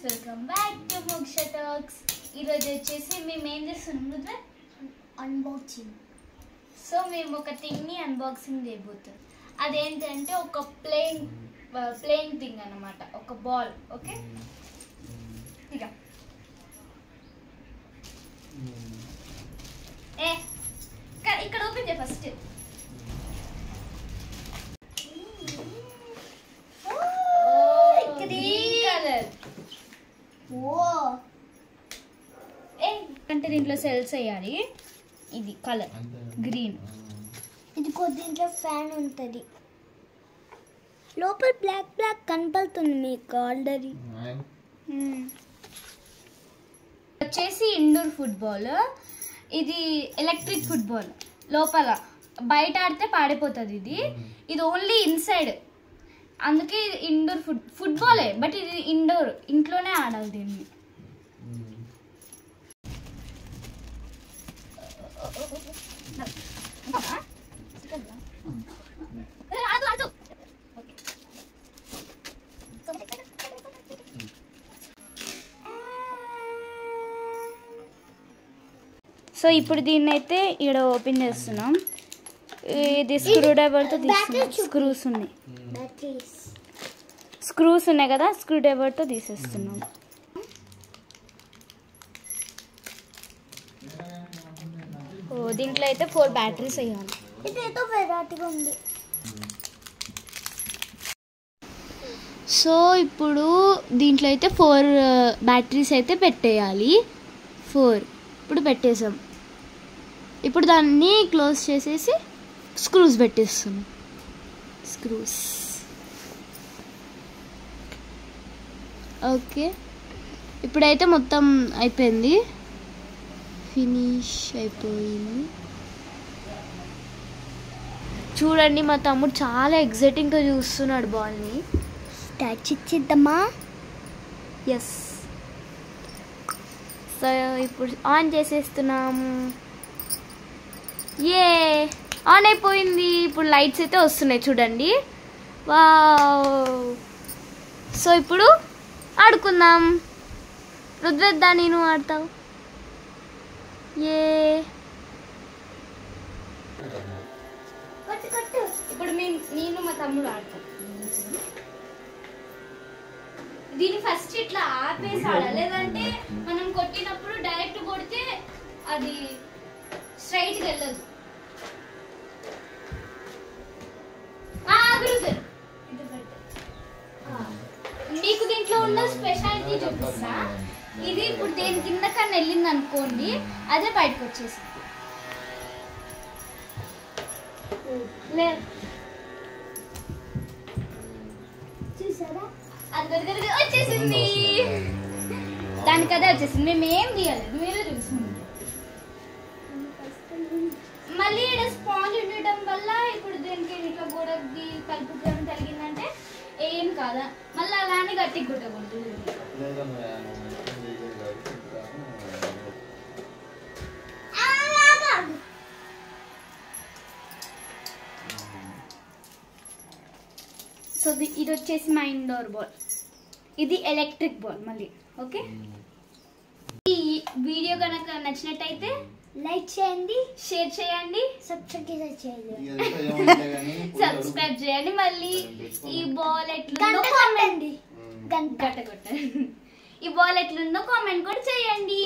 Welcome back to Moksha talks ఈరోజు వచ్చేసి మేము ఏం చేస్తున్నాం రుద్ర అన్బాక్సింగ్ సో మేము ఒక థింగ్ని అన్బాక్సింగ్ చేయబోతున్నాం అదేంటంటే ఒక ప్లేన్ ప్లేన్ థింగ్ అన్నమాట ఒక బాల్ ఓకే ఇక ఏ ఇక్కడ- ఇక్కడ ఓపెన్ చేయ ఫస్ట్ గ్రీన్ కలర్ ఓ ఏ అంటే దీంట్లో సెల్స్ వేయాలి ఇది కలర్ గ్రీన్ ఇది దీంట్లో ఫ్యాన్ ఉంటుంది లోపల బ్లాక్ బ్లాక్ కనపడుతుంది మీకు ఆల్రెడీ వచ్చేసి ఇండోర్ ఫుట్బాల్ ఇది ఎలక్ట్రిక్ ఫుట్బాల్ లోపల బయట ఆడితే పాడిపోతుంది ఇది ఇది ఓన్లీ ఇన్సైడ్ అందుకే ఇది ఇండోర్ ఫుట్ ఫుట్బాలే బట్ ఇది ఇండోర్ ఇంట్లోనే ఆడాలి దీన్ని ఆడు, ఆడు. సో ఇప్పుడు దీన్ని అయితే ఇక్కడ ఓపెన్ చేస్తున్నాం ఇది స్క్రూ డ్రైవర్తో తీస్తున్నాం స్క్రూస్ ఉన్నాయి బ్యాటరీస్ స్క్రూస్ ఉన్నాయి కదా స్క్రూ డ్రైవర్తో తీసేస్తున్నాం ఓ దీంట్లో అయితే ఫోర్ బ్యాటరీస్ వేయాలి ఇదేదో వెరైటీగా ఉంది సో ఇప్పుడు దీంట్లో అయితే ఫోర్ బ్యాటరీస్ అయితే పెట్టేయాలి ఫోర్ ఇప్పుడు పెట్టేసాం ఇప్పుడు దాన్ని క్లోజ్ చేసేసి స్క్రూస్ పెట్టేస్తున్నాం స్క్రూస్ ఓకే ఇప్పుడైతే మొత్తం అయిపోయింది ఫినిష్ అయిపోయింది చూడండి మా తమ్ముడు చాలా ఎగ్జైటింగ్గా చూస్తున్నాడు బాల్ని టచ్ ఇచ్చిద్దామా ఎస్ సో ఇప్పుడు ఆన్ చేసేస్తున్నాము ఏ ఆన్ అయిపోయింది ఇప్పుడు లైట్స్ అయితే వస్తున్నాయి చూడండి వా సో ఇప్పుడు ఆడుకుందాం రుద్రద్దా నేను ఆడతావు ఏ కట్టు కట్టు ఇప్పుడు మేము నేను మా తమ్ముడు ఆడతాం దీన్ని ఫస్ట్ ఇట్లా ఆపేసి ఆడాలి లేదంటే మనం కొట్టినప్పుడు డైరెక్ట్ కొడితే అది స్ట్రైట్ వెళ్ళదు ఆ, ఆగు సార్. ఇది పెట్టు. ఆ. నీకు దీంట్లో ఉన్న స్పెషాలిటీ చూపిస్తా ఇది ఇప్పుడు దేని కింద కన్నా వెళ్ళింది అనుకోండి అదే బయటకు వచ్చేసింది లే చూసారా అది గదిగదిగ వచ్చేసింది దానికి అదే వచ్చేసింది మేము ఏం తీయలేదు మీరే చూసింది మళ్ళీ ఇక్కడ స్పాంజ్ ఉండటం వల్ల ఇప్పుడు దీనికి ఇట్లా గోడకి కలుపుకోవడం జరిగిందంటే ఏం కాదా మళ్ళీ అలానే గట్టి గుట్టకూడదు సో ఇది వచ్చేసి మా ఇండోర్ బాల్ ఇది ఎలక్ట్రిక్ బాల్ మళ్ళీ ఓకే ఈ వీడియో కనుక నచ్చినట్టయితే లైక్ చేయండి షేర్ చేయండి సబ్స్క్రైబ్ చేయండి సబ్స్క్రైబ్ చేయండి మళ్ళీ ఈ బాల్ ఎట్లుందో గంట కామెంట్ కొట్టండి గంట గట్ట కొట్ట ఈ బాల్ ఎట్లుందో కామెంట్ కూడా చేయండి